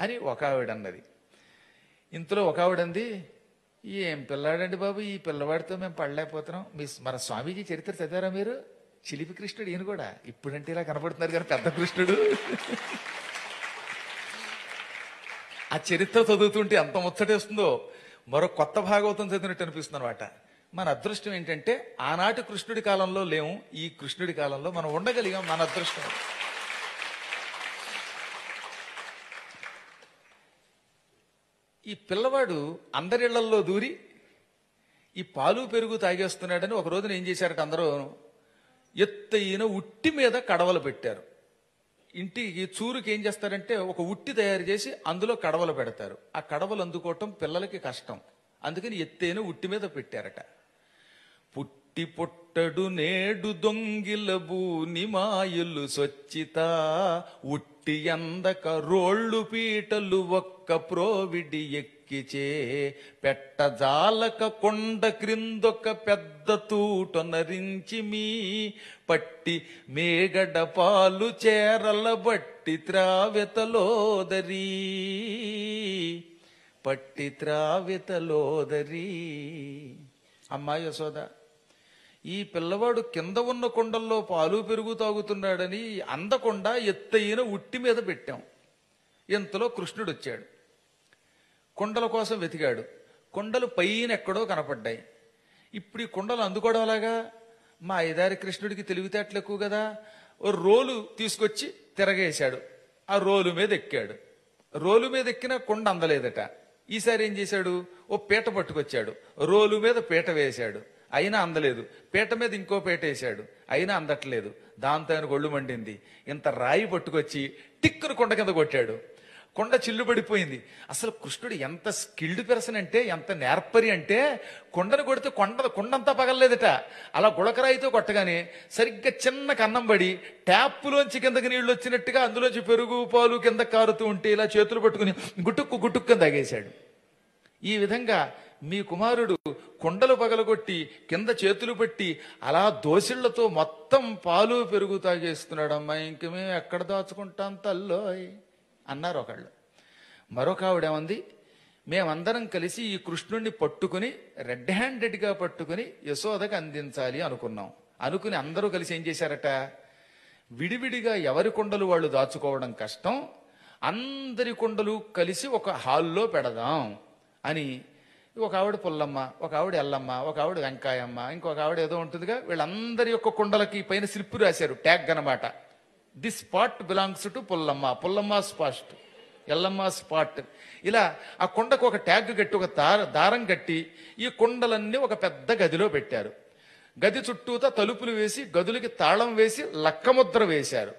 అని ఒక ఆవిడ అన్నది ఇంతలో ఒక ఆవిడంది ఏం పిల్లాడండి బాబు ఈ పిల్లవాడితో మేము పడలేకపోతున్నాం మీ మన స్వామీజీ చరిత్ర చదివారా మీరు చిలిపి కృష్ణుడు ఈయన కూడా ఇప్పుడంటే ఇలా కనపడుతున్నారు కానీ పెద్ద కృష్ణుడు ఆ చరిత్ర చదువుతుంటే ఎంత ముచ్చటేస్తుందో మరో కొత్త భాగవతం చదివినట్టు అనిపిస్తుంది అనమాట మన అదృష్టం ఏంటంటే ఆనాటి కృష్ణుడి కాలంలో లేము ఈ కృష్ణుడి కాలంలో మనం ఉండగలిగాం మన అదృష్టం ఈ పిల్లవాడు అందరిళ్లల్లో దూరి ఈ పాలు పెరుగు తాగేస్తున్నాడని ఒక రోజున ఏం చేశారట అందరూ ఎత్తైన ఉట్టి మీద కడవలు పెట్టారు ఇంటికి చూరుకి ఏం చేస్తారంటే ఒక ఉట్టి తయారు చేసి అందులో కడవలు పెడతారు ఆ కడవలు అందుకోవటం పిల్లలకి కష్టం అందుకని ఎత్తైన ఉట్టి మీద పెట్టారట పుట్టి పొట్టడు నేడు దొంగిలబు నిమాయులు సొచ్చిత ఉట్టి అందక రోళ్ళు పీటలు ఒక్క ప్రోవిడి ఎక్కిచే పెట్టజాలక కొండ క్రిందొక పెద్ద తూటొనరించి మీ పట్టి మేగడ పాలు చేరల బట్టి త్రావెతలోదరీ పట్టి త్రావితలోదరి అమ్మా యశోద ఈ పిల్లవాడు కింద ఉన్న కొండల్లో పాలు పెరుగు తాగుతున్నాడని అందకుండా ఎత్తైన ఉట్టి మీద పెట్టాం ఇంతలో కృష్ణుడు వచ్చాడు కొండల కోసం వెతికాడు కొండలు పైన ఎక్కడో కనపడ్డాయి ఇప్పుడు ఈ కొండలు అందుకోవడం అలాగా మా ఐదారి కృష్ణుడికి తెలివితేటలు ఎక్కువ కదా ఓ రోలు తీసుకొచ్చి తిరగేశాడు ఆ రోలు మీద ఎక్కాడు రోలు మీద ఎక్కిన కొండ అందలేదట ఈసారి ఏం చేశాడు ఓ పీట పట్టుకొచ్చాడు రోలు మీద పీట వేశాడు అయినా అందలేదు పీట మీద ఇంకో పీట వేశాడు అయినా అందట్లేదు దాంతో ఆయన గొళ్ళు మండింది ఇంత రాయి పట్టుకొచ్చి టిక్కును కొండ కింద కొట్టాడు కొండ చిల్లు పడిపోయింది అసలు కృష్ణుడు ఎంత స్కిల్డ్ పెర్సన్ అంటే ఎంత నేర్పరి అంటే కొండను కొడితే కొండ కొండంతా పగలలేదట అలా గుళకరాయితో కొట్టగానే సరిగ్గా చిన్న కన్నం పడి ట్యాప్లోంచి కిందకి నీళ్లు వచ్చినట్టుగా అందులోంచి పెరుగు పాలు కింద కారుతూ ఉంటే ఇలా చేతులు పట్టుకుని గుట్టుక్కు గుట్టుక్కని తాగేశాడు ఈ విధంగా మీ కుమారుడు కొండలు పగలగొట్టి కింద చేతులు పెట్టి అలా దోసిళ్లతో మొత్తం పాలు పెరుగు తాగేస్తున్నాడు అమ్మాయి ఇంక మేము ఎక్కడ దాచుకుంటాం తల్లోయ్ అన్నారు ఒకళ్ళు మరొక ఆవిడేమంది మేమందరం కలిసి ఈ కృష్ణుణ్ణి పట్టుకుని రెడ్ హ్యాండెడ్గా పట్టుకుని యశోదకి అందించాలి అనుకున్నాం అనుకుని అందరూ కలిసి ఏం చేశారట విడివిడిగా ఎవరి కొండలు వాళ్ళు దాచుకోవడం కష్టం అందరి కొండలు కలిసి ఒక హాల్లో పెడదాం అని ఒక ఆవిడ పుల్లమ్మ ఒక ఆవిడ ఎల్లమ్మ ఒక ఆవిడ వెంకాయమ్మ ఇంకొక ఆవిడ ఏదో ఉంటుందిగా వీళ్ళందరి యొక్క కొండలకి పైన స్లిప్ రాశారు ట్యాగ్ అన్నమాట this spot belongs to Pullamma Pullamma spot Yellamma spot ఇలా ఆ కొండకు ఒక ట్యాగ్ కట్టి ఒక దార దారం కట్టి ఈ కొండలన్నీ ఒక పెద్ద గదిలో పెట్టారు గది చుట్టూతా తలుపులు వేసి గదులకి తాళం వేసి లక్కముద్ర వేశారు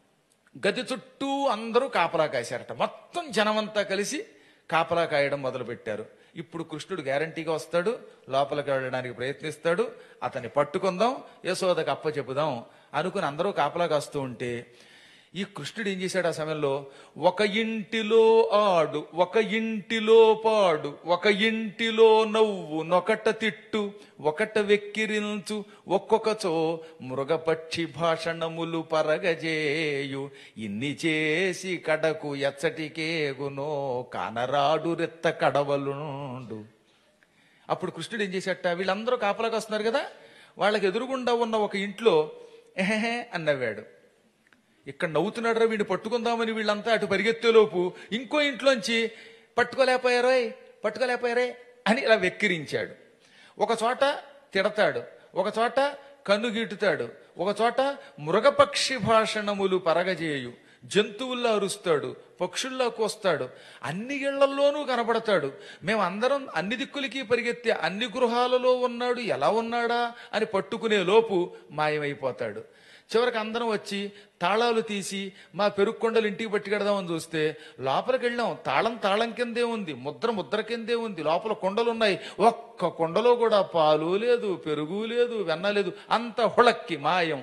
గది చుట్టూ అందరూ కాపలా కాశారట మొత్తం జనమంతా కలిసి కాపలా కాయడం మొదలు పెట్టారు ఇప్పుడు కృష్ణుడు గ్యారంటీగా వస్తాడు లోపలికి వెళ్ళడానికి ప్రయత్నిస్తాడు అతన్ని పట్టుకుందాం యశోదకు అప్ప చెబుదాం అనుకుని అందరూ కాపలా కాస్తూ ఉంటే ఈ కృష్ణుడు ఏం చేశాడు ఆ సమయంలో ఒక ఇంటిలో ఆడు ఒక ఇంటిలో పాడు ఒక ఇంటిలో నవ్వు నొకట తిట్టు ఒకట వెక్కిరించు ఒక్కొక్కచో మృగపక్షి భాషణములు పరగజేయు ఇన్ని చేసి కడకు ఎచ్చటికేగునో కానరాడు రెత్త కడవలుండు అప్పుడు కృష్ణుడు ఏం చేశాట వీళ్ళందరూ కాపలాకి వస్తున్నారు కదా వాళ్ళకి ఎదురుగుండా ఉన్న ఒక ఇంట్లో ఎహెహే అన్నవాడు ఇక్కడ నవ్వుతున్నాడు వీడిని పట్టుకుందామని వీళ్ళంతా అటు పరిగెత్తేలోపు ఇంకో ఇంట్లోంచి పట్టుకోలేకపోయారోయ్ పట్టుకోలేకపోయారే అని ఇలా వెక్కిరించాడు ఒక చోట తిడతాడు ఒక చోట కన్ను గీటుతాడు ఒక చోట మృగపక్షి భాషణములు పరగజేయు జంతువుల్లా అరుస్తాడు పక్షుల్లా కోస్తాడు అన్ని ఇళ్లల్లోనూ కనబడతాడు మేమందరం అన్ని దిక్కులకి పరిగెత్తే అన్ని గృహాలలో ఉన్నాడు ఎలా ఉన్నాడా అని పట్టుకునే లోపు మాయమైపోతాడు చివరికి అందరం వచ్చి తాళాలు తీసి మా పెరుక్కొండలు ఇంటికి పట్టుకెడదామని చూస్తే లోపలికి వెళ్ళాం తాళం తాళం కిందే ఉంది ముద్ర ముద్ర కిందే ఉంది లోపల కొండలు ఉన్నాయి ఒక్క కొండలో కూడా పాలు లేదు పెరుగు లేదు వెన్న లేదు అంత హుళక్కి మాయం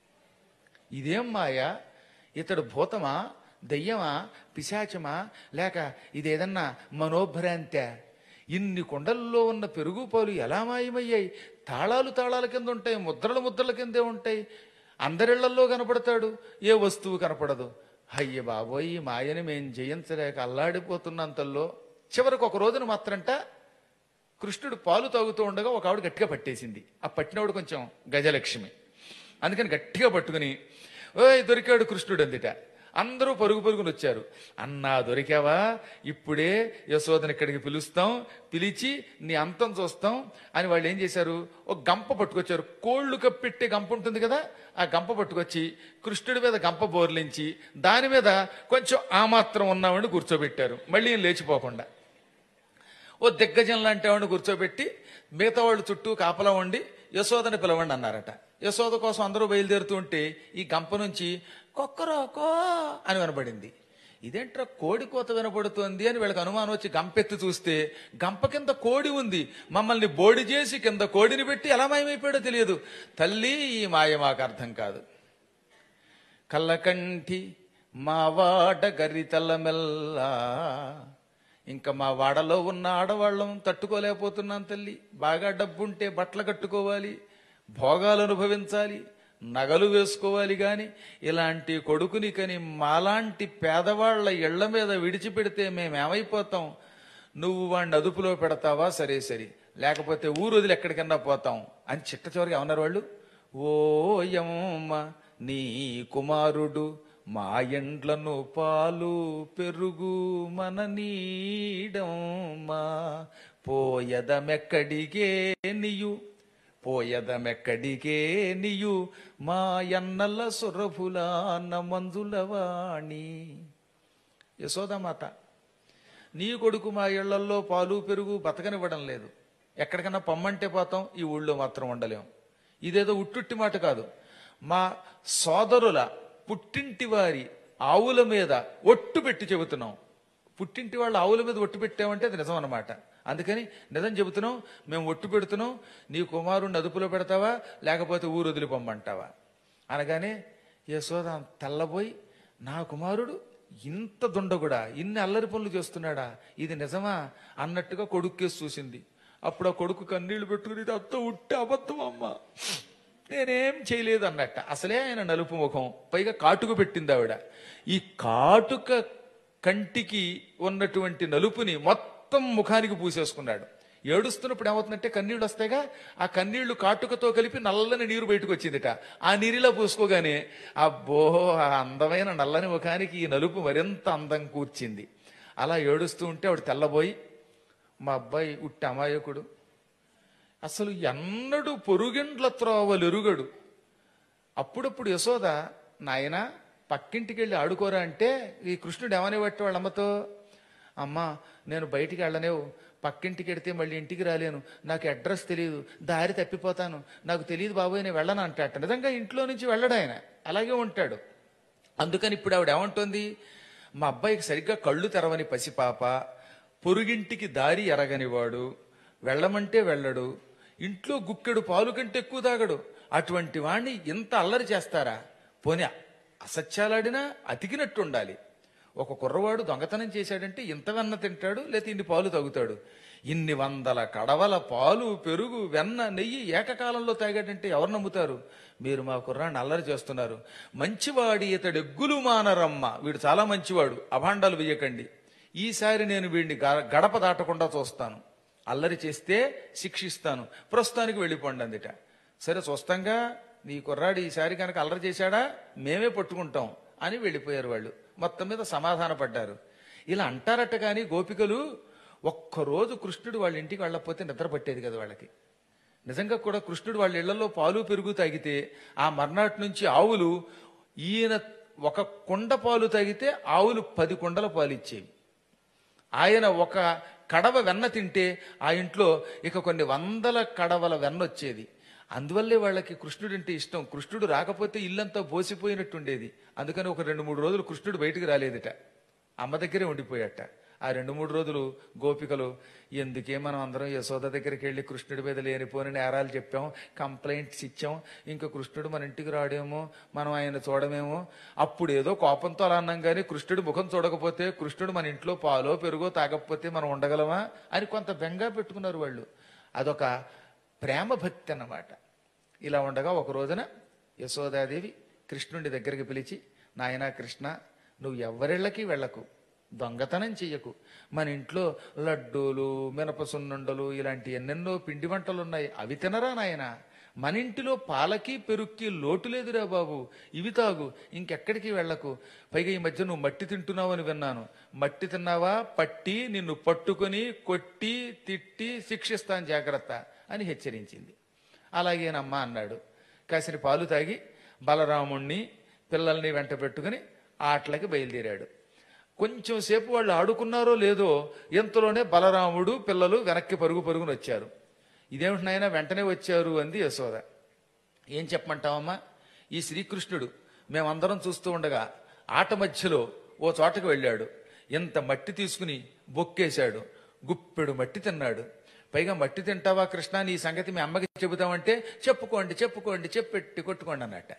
ఇదేం మాయ ఇతడు భూతమా దయ్యమా పిశాచమా లేక ఇదేదన్నా మనోభ్రాంత ఇన్ని కొండల్లో ఉన్న పెరుగు పాలు ఎలా మాయమయ్యాయి తాళాలు తాళాల కింద ఉంటాయి ముద్రలు ముద్రల కిందే ఉంటాయి అందరిళ్లలో కనపడతాడు ఏ వస్తువు కనపడదు అయ్య బాబోయ్ ఈ మాయని మేం జయించలేక అల్లాడిపోతున్నంతల్లో చివరికి ఒక రోజున మాత్రంట కృష్ణుడు పాలు తాగుతూ ఉండగా ఒక ఆవిడ గట్టిగా పట్టేసింది ఆ పట్టినవాడు కొంచెం గజలక్ష్మి అందుకని గట్టిగా పట్టుకుని ఓయ్ దొరికాడు కృష్ణుడు అందిట అందరూ పరుగు పరుగుని వచ్చారు అన్నా దొరికావా ఇప్పుడే యశోదని ఇక్కడికి పిలుస్తాం పిలిచి నీ అంతం చూస్తాం అని వాళ్ళు ఏం చేశారు ఒక గంప పట్టుకొచ్చారు కోళ్లు కప్పెట్టే గంప ఉంటుంది కదా ఆ గంప పట్టుకొచ్చి కృష్ణుడి మీద గంప బోర్లించి దాని మీద కొంచెం ఆ మాత్రం ఉన్నామని కూర్చోబెట్టారు మళ్ళీ ఈయన లేచిపోకుండా ఓ దిగ్గజం లాంటి వాడిని కూర్చోబెట్టి మిగతా వాళ్ళు చుట్టూ కాపలా ఉండి యశోదని పిలవండి అన్నారట యశోద కోసం అందరూ బయలుదేరుతూ ఉంటే ఈ గంప నుంచి కొక్కరోకో అని వినపడింది ఇదేంట్రా కోడి కోత వినపడుతోంది అని వీళ్ళకి అనుమానం వచ్చి గంపెత్తి చూస్తే గంప కింద కోడి ఉంది మమ్మల్ని బోడి చేసి కింద కోడిని పెట్టి ఎలా మాయమైపోయాడో తెలియదు తల్లి ఈ మాయ మాకు అర్థం కాదు కళ్ళకంటి మా వాడ గరితల మెల్లా ఇంకా మా వాడలో ఉన్న ఆడవాళ్ళం తట్టుకోలేకపోతున్నాం తల్లి బాగా డబ్బుంటే బట్టలు కట్టుకోవాలి భోగాలు అనుభవించాలి నగలు వేసుకోవాలి గాని ఇలాంటి కొడుకుని కని మాలాంటి పేదవాళ్ల ఇళ్ల మీద విడిచిపెడితే మేమేమైపోతాం నువ్వు వాడిని అదుపులో పెడతావా సరే సరే లేకపోతే ఊరు వదిలి ఎక్కడికన్నా పోతాం అని చిట్ట చివరికి ఏమన్నారు వాళ్ళు ఓయమ్మ నీ కుమారుడు మా ఎండ్లను పాలు పెరుగు మన నీడమ్మా పోయదమెక్కడికే నియు పోయదమెక్కడికే నియు మా ఎన్నల సురభులాన మంజులవాణి యశోదమాత నీ కొడుకు మా ఇళ్లల్లో పాలు పెరుగు బతకనివ్వడం లేదు ఎక్కడికన్నా పమ్మంటే పోతాం ఈ ఊళ్ళో మాత్రం ఉండలేం ఇదేదో ఉట్టుట్టి మాట కాదు మా సోదరుల పుట్టింటి వారి ఆవుల మీద ఒట్టు పెట్టి చెబుతున్నాం పుట్టింటి వాళ్ళ ఆవుల మీద ఒట్టు పెట్టామంటే అది నిజం అన్నమాట అందుకని నిజం చెబుతున్నాం మేము ఒట్టు పెడుతున్నాం నీ కుమారుణ్ణి అదుపులో పెడతావా లేకపోతే ఊరు వదిలి పొమ్మంటావా అనగానే యశోద తెల్లబోయి నా కుమారుడు ఇంత దుండగుడా ఇన్ని అల్లరి పనులు చేస్తున్నాడా ఇది నిజమా అన్నట్టుగా కొడుకు కేసు చూసింది అప్పుడు ఆ కొడుకు కన్నీళ్లు పెట్టుకుని ఇది అంతా ఉట్టి అబద్ధం అమ్మా నేనేం చేయలేదు అన్నట్ట అసలే ఆయన నలుపు ముఖం పైగా కాటుక పెట్టింది ఆవిడ ఈ కాటుక కంటికి ఉన్నటువంటి నలుపుని మొత్తం ముఖానికి పూసేసుకున్నాడు ఏడుస్తున్నప్పుడు ఏమవుతుందంటే కన్నీళ్ళు వస్తాయిగా ఆ కన్నీళ్లు కాటుకతో కలిపి నల్లని నీరు బయటకు వచ్చిందిట ఆ నీరిలో పూసుకోగానే అబ్బో ఆ అందమైన నల్లని ముఖానికి ఈ నలుపు మరింత అందం కూర్చింది అలా ఏడుస్తూ ఉంటే ఆవిడ తెల్లబోయి మా అబ్బాయి ఉట్టి అమాయకుడు అసలు ఎన్నడు పొరుగిండ్ల త్రోవలెరుగడు అప్పుడప్పుడు యశోద నాయన పక్కింటికి వెళ్ళి ఆడుకోరా అంటే ఈ కృష్ణుడు ఏమని పట్టి వాళ్ళ అమ్మతో అమ్మా నేను బయటికి వెళ్ళలేవు పక్కింటికి వెడితే మళ్ళీ ఇంటికి రాలేను నాకు అడ్రస్ తెలియదు దారి తప్పిపోతాను నాకు తెలియదు బాబోయ్ నేను వెళ్ళను అంటాట నిజంగా ఇంట్లో నుంచి వెళ్ళడు ఆయన అలాగే ఉంటాడు అందుకని ఇప్పుడు ఆవిడ ఏమంటోంది మా అబ్బాయికి సరిగ్గా కళ్ళు తెరవని పసిపాప పొరుగింటికి దారి ఎరగనివాడు వెళ్ళమంటే వెళ్ళడు ఇంట్లో గుక్కెడు పాలు కంటే ఎక్కువ తాగడు అటువంటి వాణ్ణి ఇంత అల్లరి చేస్తారా పోనీ అసత్యాలాడినా అతికినట్టు ఉండాలి ఒక కుర్రవాడు దొంగతనం చేశాడంటే ఇంత వెన్న తింటాడు లేకపోతే ఇన్ని పాలు తాగుతాడు ఇన్ని వందల కడవల పాలు పెరుగు వెన్న నెయ్యి ఏకకాలంలో తాగాడంటే ఎవరు నమ్ముతారు మీరు మా కుర్రాన్ని అల్లరి చేస్తున్నారు మంచివాడి ఇతడు ఎగ్గులు మానరమ్మ వీడు చాలా మంచివాడు అభాండాలు వేయకండి ఈసారి నేను వీడిని గ- గడప దాటకుండా చూస్తాను అల్లరి చేస్తే శిక్షిస్తాను ప్రస్తుతానికి వెళ్ళిపోండి అందుట సరే చూస్తాంగా నీ కుర్రాడు ఈసారి కనుక అల్లరి చేశాడా మేమే పట్టుకుంటాం అని వెళ్ళిపోయారు వాళ్ళు మొత్తం మీద సమాధాన పడ్డారు ఇలా అంటారట కానీ గోపికలు ఒక్కరోజు కృష్ణుడు వాళ్ళ ఇంటికి వెళ్ళకపోతే నిద్ర పట్టేది కదా వాళ్ళకి నిజంగా కూడా కృష్ణుడు వాళ్ళ ఇళ్లలో పాలు పెరుగు తాగితే ఆ మర్నాటి నుంచి ఆవులు ఈయన ఒక కుండ పాలు తాగితే ఆవులు పది కుండల పాలు ఇచ్చేవి ఆయన ఒక కడవ వెన్న తింటే ఆ ఇంట్లో ఇక కొన్ని వందల కడవల వెన్న వచ్చేది అందువల్లే వాళ్ళకి కృష్ణుడు అంటే ఇష్టం కృష్ణుడు రాకపోతే ఇల్లంతా బోసిపోయినట్టుండేది అందుకని ఒక రెండు మూడు రోజులు కృష్ణుడు బయటికి రాలేదట అమ్మ దగ్గరే ఉండిపోయాట ఆ రెండు మూడు రోజులు గోపికలు ఎందుకే మనం అందరం యశోద దగ్గరికి వెళ్ళి కృష్ణుడి మీద లేనిపోని నేరాలు చెప్పాం కంప్లైంట్స్ ఇచ్చాం ఇంకా కృష్ణుడు మన ఇంటికి రాడేమో మనం ఆయన చూడమేమో అప్పుడు ఏదో కోపంతో అలా అన్నాం కానీ కృష్ణుడి ముఖం చూడకపోతే కృష్ణుడు మన ఇంట్లో పాలో పెరుగో తాగకపోతే మనం ఉండగలమా అని కొంత బెంగా పెట్టుకున్నారు వాళ్ళు అదొక ప్రేమ భక్తి అన్నమాట ఇలా ఉండగా ఒక రోజున యశోదాదేవి కృష్ణుడి దగ్గరికి పిలిచి నాయనా కృష్ణ నువ్వు ఎవరిళ్ళకి వెళ్ళకు దొంగతనం చెయ్యకు మన ఇంట్లో లడ్డూలు మినప సున్నుండలు ఇలాంటి ఎన్నెన్నో పిండి వంటలు ఉన్నాయి అవి తినరా నాయన మన ఇంటిలో పాలకి పెరుక్కి లోటు లేదురా బాబు ఇవి తాగు ఇంకెక్కడికి వెళ్ళకు పైగా ఈ మధ్య నువ్వు మట్టి తింటున్నావు అని విన్నాను మట్టి తిన్నావా పట్టి నిన్ను పట్టుకొని కొట్టి తిట్టి శిక్షిస్తాను జాగ్రత్త అని హెచ్చరించింది అలాగేనమ్మా అన్నాడు కాసిన పాలు తాగి బలరాముణ్ణి పిల్లల్ని వెంట పెట్టుకుని ఆటలకి బయలుదేరాడు కొంచెం సేపు వాళ్ళు ఆడుకున్నారో లేదో ఎంతలోనే బలరాముడు పిల్లలు వెనక్కి పరుగు పరుగుని వచ్చారు ఇదేమిటి నాయనా వెంటనే వచ్చారు అంది యశోద ఏం చెప్పమంటావమ్మా ఈ శ్రీకృష్ణుడు మేమందరం చూస్తూ ఉండగా ఆట మధ్యలో ఓ చోటకు వెళ్ళాడు ఇంత మట్టి తీసుకుని బొక్కేశాడు గుప్పెడు మట్టి తిన్నాడు పైగా మట్టి తింటావా కృష్ణ నీ సంగతి మీ అమ్మకి చెబుతామంటే చెప్పుకోండి చెప్పుకోండి చెప్పెట్టి కొట్టుకోండి అన్నట్ట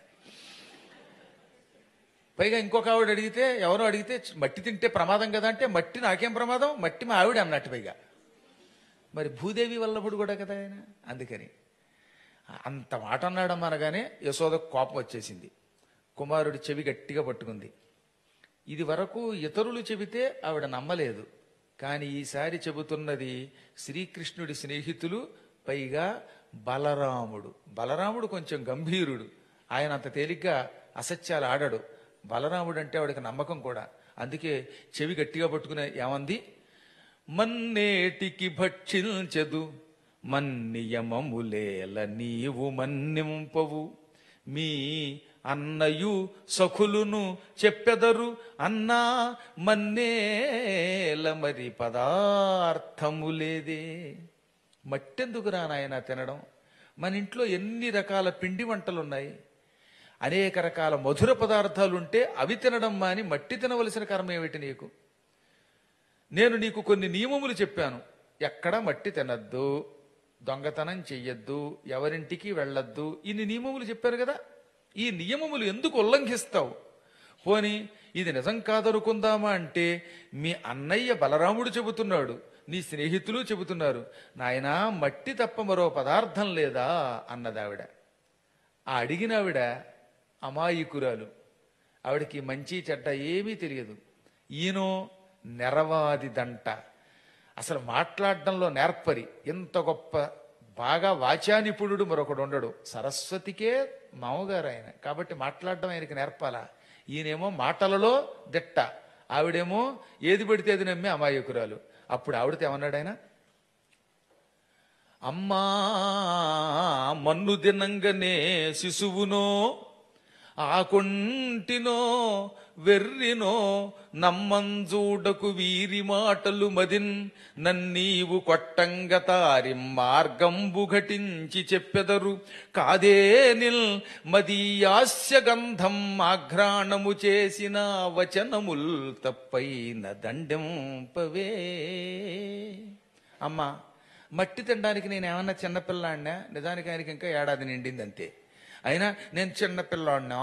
పైగా ఇంకొక ఆవిడ అడిగితే ఎవరో అడిగితే మట్టి తింటే ప్రమాదం కదా అంటే మట్టి నాకేం ప్రమాదం మట్టి మా ఆవిడ అన్నట్టు పైగా మరి భూదేవి వల్లభుడు కూడా కదా ఆయన అందుకని అంత మాట అన్నాడమ్మ అనగానే యశోద కోపం వచ్చేసింది కుమారుడి చెవి గట్టిగా పట్టుకుంది ఇది వరకు ఇతరులు చెబితే ఆవిడ నమ్మలేదు కానీ ఈసారి చెబుతున్నది శ్రీకృష్ణుడి స్నేహితులు పైగా బలరాముడు బలరాముడు కొంచెం గంభీరుడు ఆయన అంత తేలిగ్గా అసత్యాలు ఆడడు బలరాముడు అంటే ఆవిడకి నమ్మకం కూడా అందుకే చెవి గట్టిగా పట్టుకునే ఏమంది మన్నేటికి భక్షించదు మన్నియమములేల నీవు మన్నింపవు మీ అన్నయు సఖులును చెప్పెదరు అన్నా మన్నేల మరి పదార్థము లేదే మట్టెందుకురా నాయన తినడం మన ఇంట్లో ఎన్ని రకాల పిండి వంటలున్నాయి అనేక రకాల మధుర పదార్థాలుంటే అవి తినడం మాని మట్టి తినవలసిన కర్మ ఏమిటి నీకు నేను నీకు కొన్ని నియమములు చెప్పాను ఎక్కడ మట్టి తినద్దు దొంగతనం చెయ్యొద్దు ఎవరింటికి వెళ్ళొద్దు ఇన్ని నియమములు చెప్పారు కదా ఈ నియమములు ఎందుకు ఉల్లంఘిస్తావు పోని ఇది నిజం కాదనుకుందామా అంటే మీ అన్నయ్య బలరాముడు చెబుతున్నాడు నీ స్నేహితులు చెబుతున్నారు నాయనా మట్టి తప్ప మరో పదార్థం లేదా అన్నదావిడ ఆ అడిగిన ఆవిడ అమాయకురాలు ఆవిడకి మంచి చెడ్డ ఏమీ తెలియదు ఈయనో నెరవాది దంట అసలు మాట్లాడడంలో నేర్పరి ఇంత గొప్ప బాగా వాచానిపుణుడు మరొకడు ఉండడు సరస్వతికే మామగారు ఆయన కాబట్టి మాట్లాడడం ఆయనకి నేర్పాలా ఈయనేమో మాటలలో దిట్ట ఆవిడేమో ఏది పడితే అది నమ్మి అమాయకురాలు అప్పుడు ఆవిడతో ఏమన్నాడు ఆయన అమ్మా మన్ను దినంగనే శిశువునో ఆకుంటినో వెర్రినో నమ్మంజూడకు వీరి మాటలు మదిన్ నన్నీవు కొట్టంగ తారి మార్గంబు ఘటించి చెప్పెదరు కాదే నిల్ మదీయాస్య గంధం ఆఘ్రాణము చేసిన వచనముల్ తప్పైన దండెంపవే అమ్మా మట్టి తినడానికి నేను ఏమన్నా చిన్నపిల్లాడినా నిజానికి ఆయనకి ఇంకా ఏడాది నిండింది అంతే అయినా నేను చిన్నపిల్లాడినా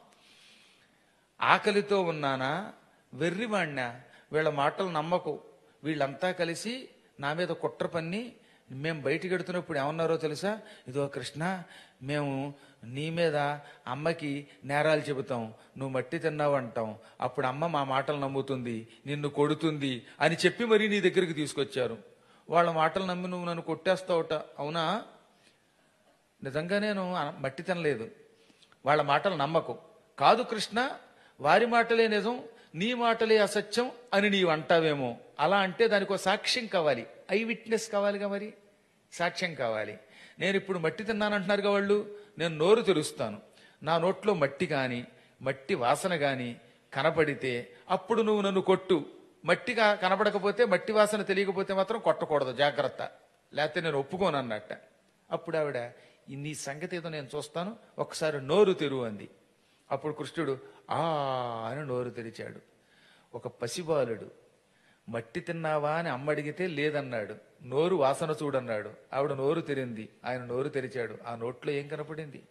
ఆకలితో ఉన్నానా వెర్రివాణ్ణా వీళ్ళ మాటలు నమ్మకు వీళ్ళంతా కలిసి నా మీద కుట్ర పన్ని మేము బయటికి వెడుతున్నప్పుడు ఏమన్నారో తెలుసా ఇదో కృష్ణ మేము నీ మీద అమ్మకి నేరాలు చెబుతాం నువ్వు మట్టి తిన్నావు అంటాం అప్పుడు అమ్మ మా మాటలు నమ్ముతుంది నిన్ను కొడుతుంది అని చెప్పి మరీ నీ దగ్గరికి తీసుకొచ్చారు వాళ్ళ మాటలు నమ్మి నువ్వు నన్ను కొట్టేస్తావుట అవునా నిజంగా నేను అన- మట్టి తినలేదు వాళ్ళ మాటలు నమ్మకు కాదు కృష్ణ వారి మాటలే నిజం నీ మాటలే అసత్యం అని నీవు అంటావేమో అలా అంటే దానికి ఒక సాక్ష్యం కావాలి ఐ విట్నెస్ కావాలిగా మరి సాక్ష్యం కావాలి నేను ఇప్పుడు మట్టి తిన్నానంటున్నారుగా వాళ్ళు నేను నోరు తెరుస్తాను నా నోట్లో మట్టి కాని మట్టి వాసన గాని కనపడితే అప్పుడు నువ్వు నన్ను కొట్టు మట్టి కా- కనపడకపోతే మట్టి వాసన తెలియకపోతే మాత్రం కొట్టకూడదు జాగ్రత్త లేకపోతే నేను ఒప్పుకోను అన్నట్ట అప్పుడు ఆవిడ "ఈ నీ సంగతి ఏదో నేను చూస్తాను ఒకసారి నోరు తెరువు అంది అప్పుడు కృష్ణుడు ఆ అని నోరు తెరిచాడు ఒక పసిబాలుడు మట్టి తిన్నావా అని అమ్మ అడిగితే లేదన్నాడు నోరు వాసన చూడన్నాడు ఆవిడ నోరు తెరింది ఆయన నోరు తెరిచాడు ఆ నోట్లో ఏం కనపడింది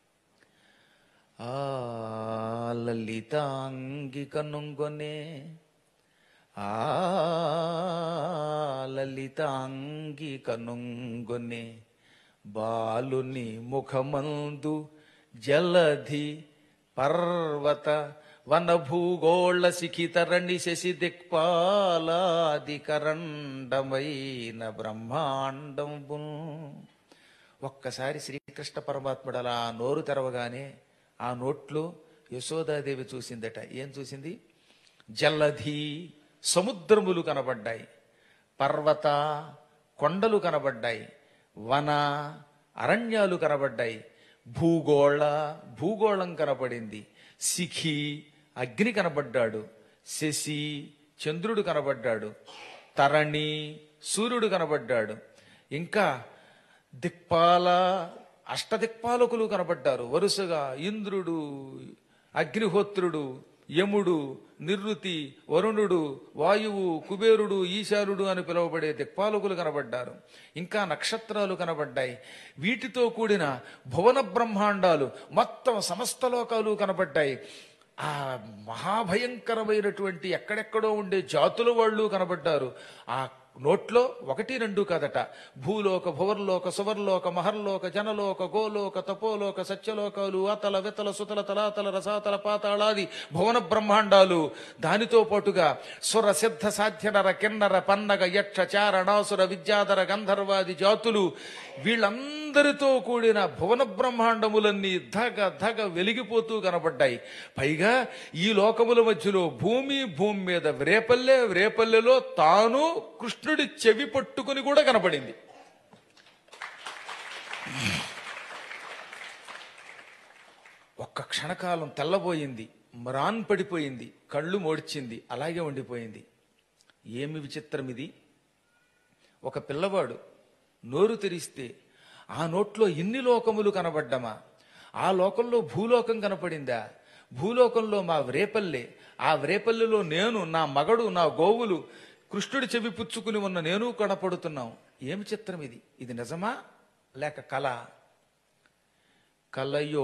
ఆ లలితాంగి కనుంగొనే ఆ లలితాంగి కనుంగొనే బాలుని ముఖమందు జలధి పర్వత వన భూగోళ శిఖితరణి శశి దిక్పాలాదికరండమైన బ్రహ్మాండంబు ఒక్కసారి శ్రీకృష్ణ పరమాత్ముడు అలా నోరు తెరవగానే ఆ నోట్లో యశోదాదేవి చూసిందట ఏం చూసింది జల్లధి సముద్రములు కనబడ్డాయి పర్వత కొండలు కనబడ్డాయి వన అరణ్యాలు కనబడ్డాయి భూగోళ భూగోళం కనబడింది శిఖి అగ్ని కనబడ్డాడు శశి చంద్రుడు కనబడ్డాడు తరణి సూర్యుడు కనబడ్డాడు ఇంకా దిక్పాల అష్టదిక్పాలకులు కనబడ్డారు వరుసగా ఇంద్రుడు అగ్నిహోత్రుడు యముడు నిర్రుతి వరుణుడు వాయువు కుబేరుడు ఈశానుడు అని పిలువబడే దిక్పాలకులు కనబడ్డారు ఇంకా నక్షత్రాలు కనబడ్డాయి వీటితో కూడిన భువన బ్రహ్మాండాలు మొత్తం సమస్త లోకాలు కనబడ్డాయి ఆ మహాభయంకరమైనటువంటి ఎక్కడెక్కడో ఉండే జాతుల వాళ్ళు కనబడ్డారు ఆ నోట్లో ఒకటి రెండు కాదట భూలోక భువర్లోక సువర్లోక మహర్లోక జనలోక గోలోక తపోలోక సత్యలోకాలు అతల వితల సుతల తలాతల రసాతల పాతాళాది భువన బ్రహ్మాండాలు దానితో పాటుగా సుర సిద్ధ సాధ్య నర కిన్నర పన్నగ యక్ష చారణాసుర విద్యాధర గంధర్వాది జాతులు వీళ్ళందరితో కూడిన భువన బ్రహ్మాండములన్నీ ధగ ధగ వెలిగిపోతూ కనబడ్డాయి పైగా ఈ లోకముల మధ్యలో భూమి భూమి మీద వ్రేపల్లె వ్రేపల్లెలో తాను కృష్ణుడి చెవి పట్టుకుని కూడా కనపడింది ఒక్క క్షణకాలం తెల్లబోయింది మ్రాన్ పడిపోయింది కళ్ళు మోడ్చింది అలాగే ఉండిపోయింది ఏమి విచిత్రం ఇది ఒక పిల్లవాడు నోరు తెరిస్తే ఆ నోట్లో ఇన్ని లోకములు కనబడ్డమా ఆ లోకంలో భూలోకం కనపడిందా భూలోకంలో మా వ్రేపల్లె ఆ వ్రేపల్లెలో నేను నా మగడు నా గోవులు కృష్ణుడి చెవి పుచ్చుకుని ఉన్న నేను కనపడుతున్నాం ఏమి చిత్రం ఇది ఇది నిజమా లేక కళ కలయో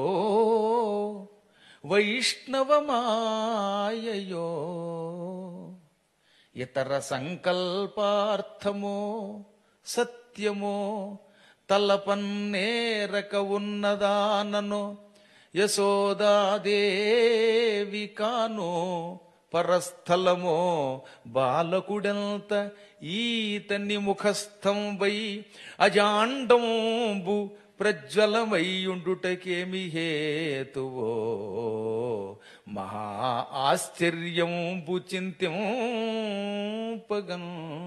వైష్ణవమాయయో ఇతర సంకల్పార్థమో సత్యమో తలపన్నేరక ఉన్నదానను యశోదాదేవి కాను పరస్థలమో బాలకుడెంత ఈతని ముఖస్థం వై అజాండంబు ప్రజ్వలమయ్యుండుటకేమి హేతువో మహా ఆశ్చర్యంబు చింత్యంపగం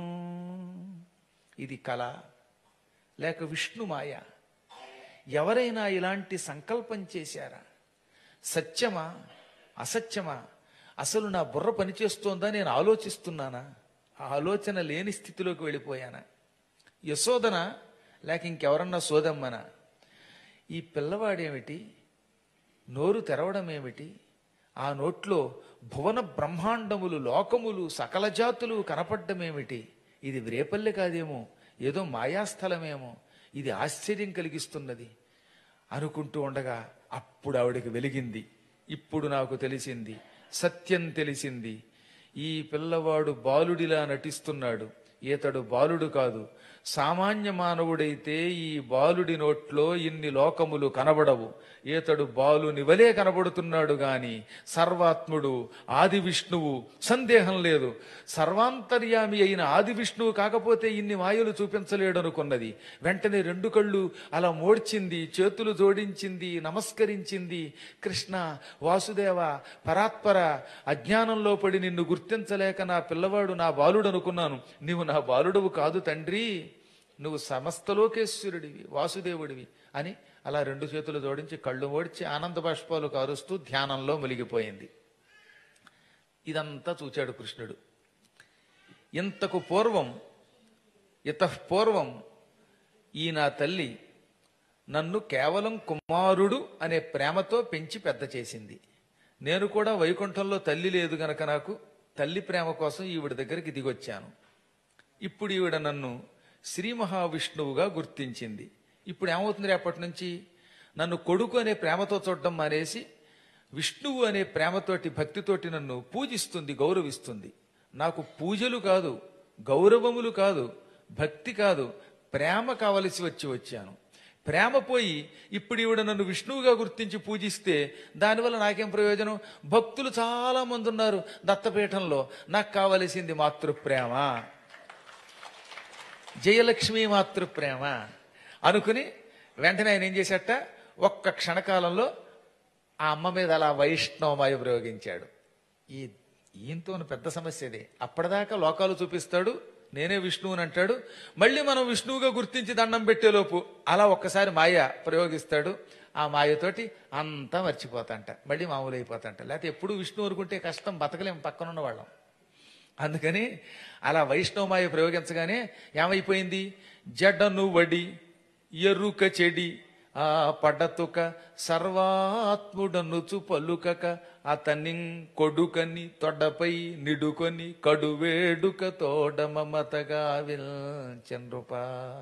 ఇది కళ లేక విష్ణుమాయ ఎవరైనా ఇలాంటి సంకల్పం చేశారా సత్యమా అసత్యమా అసలు నా బుర్ర పనిచేస్తోందా నేను ఆలోచిస్తున్నానా ఆ ఆలోచన లేని స్థితిలోకి వెళ్ళిపోయానా యశోదన లేక ఇంకెవరన్నా సోదమ్మనా ఈ పిల్లవాడేమిటి నోరు తెరవడం ఏమిటి ఆ నోట్లో భువన బ్రహ్మాండములు లోకములు సకల జాతులు కనపడ్డమేమిటి ఇది వ్రేపల్లె కాదేమో ఏదో మాయాస్థలమేమో ఇది ఆశ్చర్యం కలిగిస్తున్నది అనుకుంటూ ఉండగా అప్పుడు ఆవిడకి వెలిగింది ఇప్పుడు నాకు తెలిసింది సత్యం తెలిసింది ఈ పిల్లవాడు బాలుడిలా నటిస్తున్నాడు ఈతడు బాలుడు కాదు సామాన్య మానవుడైతే ఈ బాలుడి నోట్లో ఇన్ని లోకములు కనబడవు ఈతడు బాలుని వలే కనబడుతున్నాడు గాని సర్వాత్ముడు ఆది విష్ణువు సందేహం లేదు సర్వాంతర్యామి అయిన ఆది విష్ణువు కాకపోతే ఇన్ని మాయలు చూపించలేడనుకున్నది వెంటనే రెండు కళ్ళు అలా మోడ్చింది చేతులు జోడించింది నమస్కరించింది కృష్ణ వాసుదేవ పరాత్పర అజ్ఞానంలో పడి నిన్ను గుర్తించలేక నా పిల్లవాడు నా బాలుడు అనుకున్నాను నీవు నా బాలుడవు కాదు తండ్రి నువ్వు సమస్తలోకేశ్వరుడివి వాసుదేవుడివి అని అలా రెండు చేతులు జోడించి కళ్ళు ఓడిచి ఆనంద బాష్పాలు కారుస్తూ ధ్యానంలో మునిగిపోయింది ఇదంతా చూచాడు కృష్ణుడు ఇంతకు పూర్వం ఇతఃపూర్వం ఈ నా తల్లి నన్ను కేవలం కుమారుడు అనే ప్రేమతో పెంచి పెద్ద చేసింది నేను కూడా వైకుంఠంలో తల్లి లేదు గనక నాకు తల్లి ప్రేమ కోసం ఈవిడ దగ్గరికి దిగొచ్చాను ఇప్పుడు ఈవిడ నన్ను శ్రీ మహావిష్ణువుగా గుర్తించింది ఇప్పుడు ఏమవుతుంది రేపటి నుంచి నన్ను కొడుకు అనే ప్రేమతో చూడడం మానేసి విష్ణువు అనే ప్రేమతోటి భక్తితోటి నన్ను పూజిస్తుంది గౌరవిస్తుంది నాకు పూజలు కాదు గౌరవములు కాదు భక్తి కాదు ప్రేమ కావలసి వచ్చి వచ్చాను ప్రేమ పోయి ఇప్పుడు ఈవిడ నన్ను విష్ణువుగా గుర్తించి పూజిస్తే దానివల్ల నాకేం ప్రయోజనం భక్తులు చాలా మంది ఉన్నారు దత్తపీఠంలో నాకు కావలసింది మాతృప్రేమ జయలక్ష్మి మాతృప్రేమ అనుకుని వెంటనే ఆయన ఏం చేశాట ఒక్క క్షణకాలంలో ఆ అమ్మ మీద అలా వైష్ణవమాయ ప్రయోగించాడు ఈ ఈయంతో పెద్ద సమస్య ఇది అప్పటిదాకా లోకాలు చూపిస్తాడు నేనే విష్ణువుని అంటాడు మళ్ళీ మనం విష్ణువుగా గుర్తించి దండం పెట్టేలోపు అలా ఒక్కసారి మాయ ప్రయోగిస్తాడు ఆ మాయతోటి అంతా మర్చిపోతాంట మళ్ళీ మామూలు అయిపోతాంట లేకపోతే ఎప్పుడు విష్ణువు అనుకుంటే కష్టం బతకలేం పక్కనున్న వాళ్ళం అందుకని అలా వైష్ణవమాయ ప్రయోగించగానే ఏమైపోయింది జడను వడి ఎరుక చెడి ఆ పడతుక సర్వాత్ముడనుచు పలుకక అతని కొడుకని తొడపై నిడుకొని కడువేడుక తోడ మమతగా విల్చండ్రుపా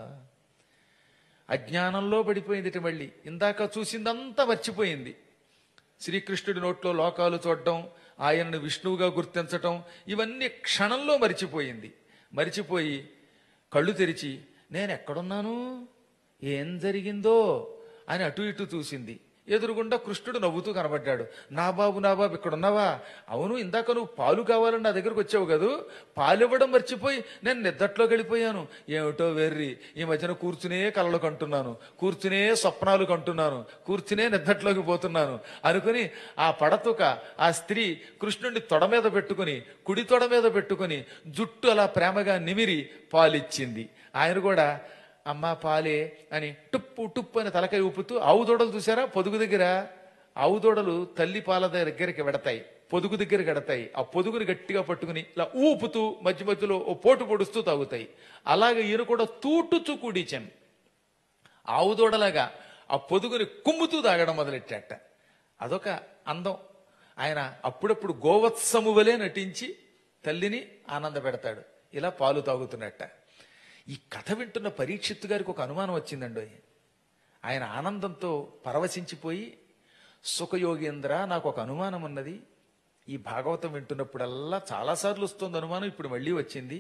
అజ్ఞానంలో పడిపోయింది ఇటు మళ్ళీ ఇందాక చూసిందంతా మర్చిపోయింది శ్రీకృష్ణుడి నోట్లో లోకాలు చూడటం ఆయనను విష్ణువుగా గుర్తించటం ఇవన్నీ క్షణంలో మరిచిపోయింది మరిచిపోయి కళ్ళు తెరిచి నేను ఎక్కడున్నాను ఏం జరిగిందో అని అటు ఇటు చూసింది ఎదురుగుండా కృష్ణుడు నవ్వుతూ కనబడ్డాడు నా బాబు నా బాబు ఇక్కడ ఉన్నావా అవును ఇందాక నువ్వు పాలు కావాలని నా దగ్గరకు వచ్చావు కదూ పాలు ఇవ్వడం మర్చిపోయి నేను నిద్దట్లోకి వెళ్ళిపోయాను ఏమిటో వెర్రి ఈ మధ్యన కూర్చునే కలలు కంటున్నాను కూర్చునే స్వప్నాలు కంటున్నాను కూర్చునే నిద్దట్లోకి పోతున్నాను అనుకుని ఆ పడతుక ఆ స్త్రీ కృష్ణుడిని తొడ మీద పెట్టుకుని కుడి తొడ మీద పెట్టుకుని జుట్టు అలా ప్రేమగా నిమిరి పాలిచ్చింది ఆయన కూడా అమ్మా పాలే అని టుప్పు టుప్పు అని తలకాయ ఊపుతూ ఆవు దూడలు చూసారా పొదుగు దగ్గర ఆవు దూడలు తల్లి పాల దగ్గరికి వెడతాయి పొదుగు దగ్గరికి వెడతాయి ఆ పొదుగుని గట్టిగా పట్టుకుని ఇలా ఊపుతూ మధ్య మధ్యలో ఓ పోటు పొడుస్తూ తాగుతాయి అలాగే ఈయన కూడా తూటుచు కూడిచాను ఆవు దూడలాగా ఆ పొదుగుని కుమ్ముతూ తాగడం మొదలెట్టాట అదొక అందం ఆయన అప్పుడప్పుడు గోవత్సము వలె నటించి తల్లిని ఆనంద పెడతాడు ఇలా పాలు తాగుతున్నట్ట ఈ కథ వింటున్న పరీక్షిత్తు గారికి ఒక అనుమానం వచ్చిందండి ఆయన ఆనందంతో పరవశించిపోయి సుఖయోగేంద్ర నాకు ఒక అనుమానం ఉన్నది ఈ భాగవతం వింటున్నప్పుడల్లా చాలాసార్లు వస్తుంది అనుమానం ఇప్పుడు మళ్ళీ వచ్చింది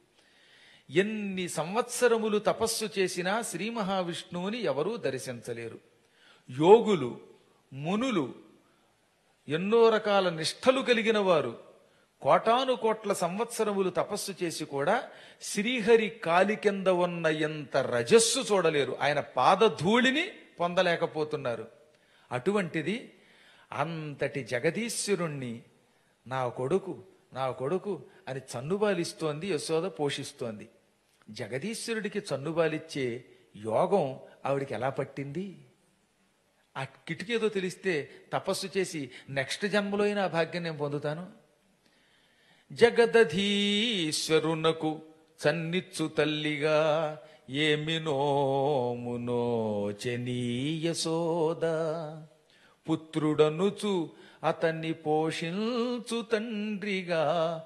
ఎన్ని సంవత్సరములు తపస్సు చేసినా శ్రీ మహావిష్ణువుని ఎవరూ దర్శించలేరు యోగులు మునులు ఎన్నో రకాల నిష్ఠలు కలిగిన వారు కోటాను కోట్ల సంవత్సరములు తపస్సు చేసి కూడా శ్రీహరి కాలి కింద ఉన్న ఎంత రజస్సు చూడలేరు ఆయన పాదధూళిని పొందలేకపోతున్నారు అటువంటిది అంతటి జగదీశ్వరుణ్ణి నా కొడుకు నా కొడుకు అని చన్నుబాలిస్తోంది యశోద పోషిస్తోంది జగదీశ్వరుడికి చన్నుబాలిచ్చే యోగం ఆవిడికి ఎలా పట్టింది ఆ కిటికేదో తెలిస్తే తపస్సు చేసి నెక్స్ట్ జన్మలో అయినా ఆ భాగ్యం నేను పొందుతాను జగదధీశ్వరునకు సన్నిచ్చు తల్లిగా ఏమి నోమునో చెనీయసోద పుత్రుడనుచు అతన్ని పోషించు తండ్రిగా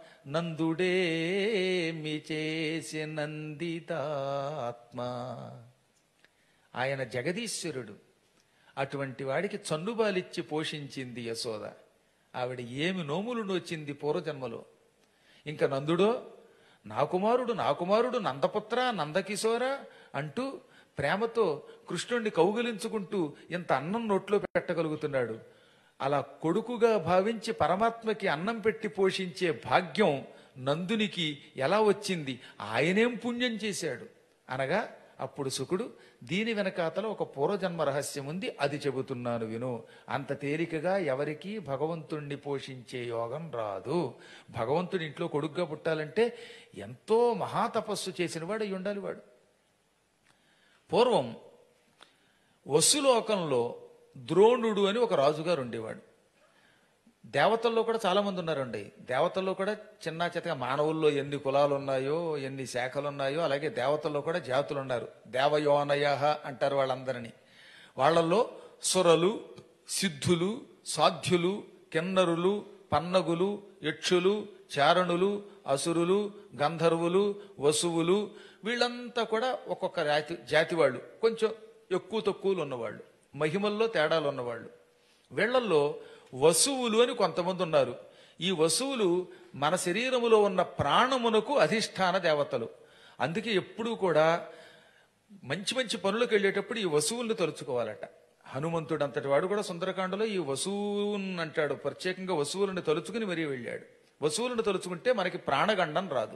నందుడేమి చేసి నందితాత్మ ఆయన జగదీశ్వరుడు అటువంటి వాడికి చన్నుబాలిచ్చి పోషించింది యశోద ఆవిడ ఏమి నోములు నోచింది పూర్వజన్మలో ఇంకా నందుడో నా కుమారుడు నా కుమారుడు నందపుత్ర నందకిశోర అంటూ ప్రేమతో కృష్ణుణ్ణి కౌగిలించుకుంటూ ఇంత అన్నం నోట్లో పెట్టగలుగుతున్నాడు అలా కొడుకుగా భావించి పరమాత్మకి అన్నం పెట్టి పోషించే భాగ్యం నందునికి ఎలా వచ్చింది ఆయనేం పుణ్యం చేశాడు అనగా అప్పుడు సుకుడు దీని వెనకాతల ఒక పూర్వజన్మ రహస్యం ఉంది అది చెబుతున్నాను విను అంత తేలికగా ఎవరికీ భగవంతుణ్ణి పోషించే యోగం రాదు భగవంతుడి ఇంట్లో కొడుగ్గా పుట్టాలంటే ఎంతో మహాతపస్సు చేసిన వాడు అయి ఉండాలి వాడు పూర్వం వసులోకంలో ద్రోణుడు అని ఒక రాజుగారు ఉండేవాడు దేవతల్లో కూడా చాలా మంది ఉన్నారండి దేవతల్లో కూడా చిన్న చిత్తగా మానవుల్లో ఎన్ని కులాలు ఉన్నాయో ఎన్ని శాఖలు ఉన్నాయో అలాగే దేవతల్లో కూడా జాతులు ఉన్నారు దేవయోనయ అంటారు వాళ్ళందరినీ వాళ్ళల్లో సురలు సిద్ధులు సాధ్యులు కిన్నరులు పన్నగులు యక్షులు చారణులు అసురులు గంధర్వులు వసువులు వీళ్ళంతా కూడా ఒక్కొక్క జాతి జాతి వాళ్ళు కొంచెం ఎక్కువ తక్కువలు ఉన్నవాళ్ళు మహిమల్లో తేడాలు ఉన్నవాళ్ళు వీళ్ళల్లో వసువులు అని కొంతమంది ఉన్నారు ఈ వసువులు మన శరీరములో ఉన్న ప్రాణమునకు అధిష్టాన దేవతలు అందుకే ఎప్పుడూ కూడా మంచి మంచి పనులకు వెళ్ళేటప్పుడు ఈ వసువుల్ని తలుచుకోవాలట హనుమంతుడు అంతటి వాడు కూడా సుందరకాండలో ఈ వసువున్ అంటాడు ప్రత్యేకంగా వసువులను తలుచుకుని మరీ వెళ్ళాడు వసువులను తలుచుకుంటే మనకి ప్రాణగండం రాదు